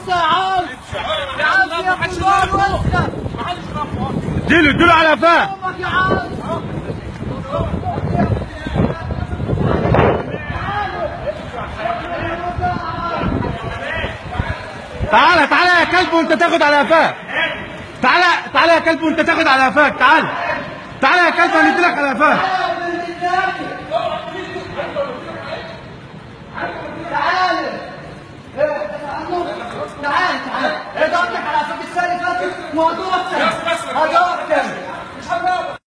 وسع عاوز عاوز يا فلان وسع اديله اديله على قفاه امك يا عاوز تعالى تعالى يا كلب وانت تاخد على قفاك تعالى تعالى يا كلب وانت تاخد على قفاك تعالى تعالى يا كلب هنديلك على قفاك تعال تعال تعال اضغطك على فك السنه اللي فاتت موضوع هدوء